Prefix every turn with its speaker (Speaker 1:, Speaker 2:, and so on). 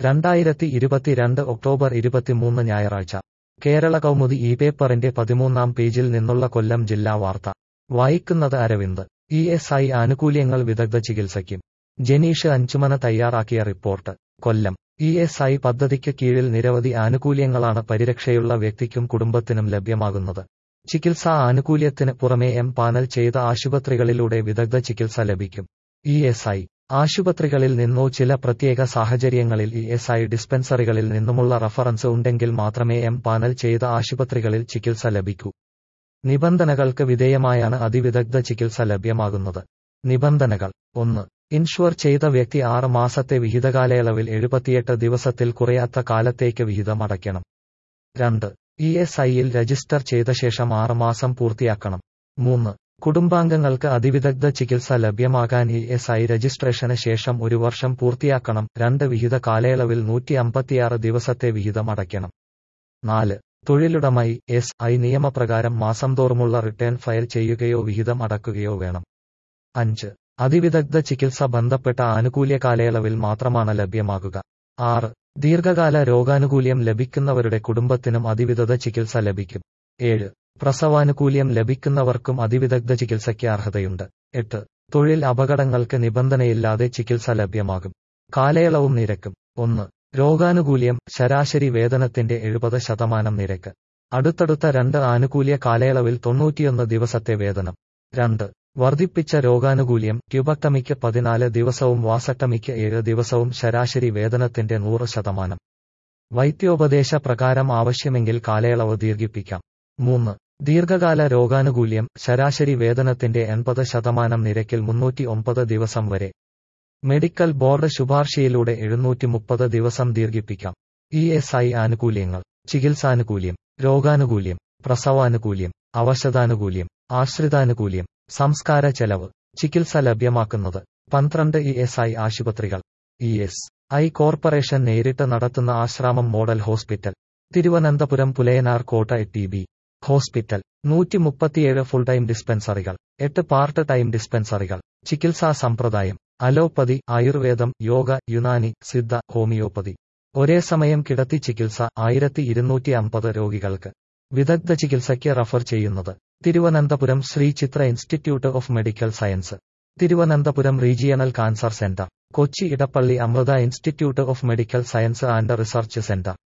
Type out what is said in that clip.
Speaker 1: രണ്ടായിരത്തി ഇരുപത്തിരണ്ട് ഒക്ടോബർ ഇരുപത്തിമൂന്ന് ഞായറാഴ്ച കേരള കൗമുദി ഈ പേപ്പറിന്റെ പതിമൂന്നാം പേജിൽ നിന്നുള്ള കൊല്ലം ജില്ലാ വാർത്ത വായിക്കുന്നത് അരവിന്ദ് ഇ എസ് ഐ ആനുകൂല്യങ്ങൾ വിദഗ്ധ ചികിത്സയ്ക്കും ജനീഷ് അഞ്ചുമന തയ്യാറാക്കിയ report Kollam E S I പദ്ധതിക്ക് കീഴിൽ നിരവധി ആനുകൂല്യങ്ങളാണ് പരിരക്ഷയുള്ള വ്യക്തിക്കും കുടുംബത്തിനും ലഭ്യമാകുന്നത് ചികിത്സാ ആനുകൂല്യത്തിന് പുറമെ എം പാനൽ ചെയ്ത ആശുപത്രികളിലൂടെ വിദഗ്ധ ചികിത്സ ലഭിക്കും ഇ എസ് ഐ ആശുപത്രികളിൽ നിന്നോ ചില പ്രത്യേക സാഹചര്യങ്ങളിൽ ഇ എസ് ഐ ഡിസ്പെൻസറികളിൽ നിന്നുമുള്ള റഫറൻസ് ഉണ്ടെങ്കിൽ മാത്രമേ എം പാനൽ ചെയ്ത ആശുപത്രികളിൽ ചികിത്സ ലഭിക്കൂ നിബന്ധനകൾക്ക് വിധേയമായാണ് അതിവിദഗ്ധ ചികിത്സ ലഭ്യമാകുന്നത് നിബന്ധനകൾ ഒന്ന് ഇൻഷുർ ചെയ്ത വ്യക്തി ആറ് മാസത്തെ വിഹിതകാലയളവിൽ എഴുപത്തിയെട്ട് ദിവസത്തിൽ കുറയാത്ത കാലത്തേക്ക് വിഹിതം അടയ്ക്കണം രണ്ട് ഇ എസ് ഐയിൽ രജിസ്റ്റർ ചെയ്ത ശേഷം ആറ് മാസം പൂർത്തിയാക്കണം മൂന്ന് കുടുംബാംഗങ്ങൾക്ക് അതിവിദഗ്ധ ചികിത്സ ലഭ്യമാകാൻ ഇ എസ് ഐ രജിസ്ട്രേഷന് ശേഷം ഒരു വർഷം പൂർത്തിയാക്കണം രണ്ട് വിഹിത കാലയളവിൽ നൂറ്റി അമ്പത്തിയാറ് ദിവസത്തെ വിഹിതം അടയ്ക്കണം നാല് തൊഴിലുടമ എസ് ഐ നിയമപ്രകാരം മാസം തോറുമുള്ള റിട്ടേൺ ഫയൽ ചെയ്യുകയോ വിഹിതം അടക്കുകയോ വേണം അഞ്ച് അതിവിദഗ്ധ ചികിത്സ ബന്ധപ്പെട്ട ആനുകൂല്യ കാലയളവിൽ മാത്രമാണ് ലഭ്യമാകുക ആറ് ദീർഘകാല രോഗാനുകൂല്യം ലഭിക്കുന്നവരുടെ കുടുംബത്തിനും അതിവിദഗ്ധ ചികിത്സ ലഭിക്കും ഏഴ് പ്രസവാനുകൂല്യം ലഭിക്കുന്നവർക്കും അതിവിദഗ്ധ ചികിത്സയ്ക്ക് അർഹതയുണ്ട് എട്ട് തൊഴിൽ അപകടങ്ങൾക്ക് നിബന്ധനയില്ലാതെ ചികിത്സ ലഭ്യമാകും കാലയളവും നിരക്കും ഒന്ന് രോഗാനുകൂല്യം ശരാശരി വേതനത്തിന്റെ എഴുപത് ശതമാനം നിരക്ക് അടുത്തടുത്ത രണ്ട് ആനുകൂല്യ കാലയളവിൽ തൊണ്ണൂറ്റിയൊന്ന് ദിവസത്തെ വേതനം രണ്ട് വർദ്ധിപ്പിച്ച രോഗാനുകൂല്യം ട്യൂബക്ടമിക്ക് പതിനാല് ദിവസവും വാസക്ടമിക്ക് ഏഴ് ദിവസവും ശരാശരി വേതനത്തിന്റെ നൂറ് ശതമാനം വൈദ്യോപദേശ പ്രകാരം ആവശ്യമെങ്കിൽ കാലയളവ് ദീർഘിപ്പിക്കാം മൂന്ന് ദീർഘകാല രോഗാനുകൂല്യം ശരാശരി വേതനത്തിന്റെ എൺപത് ശതമാനം നിരക്കിൽ മുന്നൂറ്റി ഒമ്പത് ദിവസം വരെ മെഡിക്കൽ ബോർഡ് ശുപാർശയിലൂടെ എഴുന്നൂറ്റി മുപ്പത് ദിവസം ദീർഘിപ്പിക്കാം ഇ എസ് ഐ ആനുകൂല്യങ്ങൾ ചികിത്സാനുകൂല്യം രോഗാനുകൂല്യം പ്രസവാനുകൂല്യം അവശതാനുകൂല്യം ആശ്രിതാനുകൂല്യം സംസ്കാര ചെലവ് ചികിത്സ ലഭ്യമാക്കുന്നത് പന്ത്രണ്ട് ഇ എസ് ഐ ആശുപത്രികൾ ഇ എസ് ഐ കോർപ്പറേഷൻ നേരിട്ട് നടത്തുന്ന Asramam model hospital Thiruvananthapuram Pulayanar Kotta T B hospital നൂറ്റി മുപ്പത്തിയേഴ് ഫുൾ ടൈം ഡിസ്പെൻസറികൾ എട്ട് പാർട്ട് ടൈം ഡിസ്പെൻസറികൾ ചികിത്സാ സമ്പ്രദായം അലോപ്പതി ആയുർവേദം യോഗ യുനാനി സിദ്ധ ഹോമിയോപ്പതി ഒരേ സമയം കിടത്തി ചികിത്സ ആയിരത്തി ഇരുന്നൂറ്റി അമ്പത് രോഗികൾക്ക് വിദഗ്ധ ചികിത്സയ്ക്ക് റഫർ ചെയ്യുന്നത് Thiruvananthapuram Sree Chitra institute of medical science Thiruvananthapuram regional cancer centre Kochi Edappally Amrita institute of medical science and research centre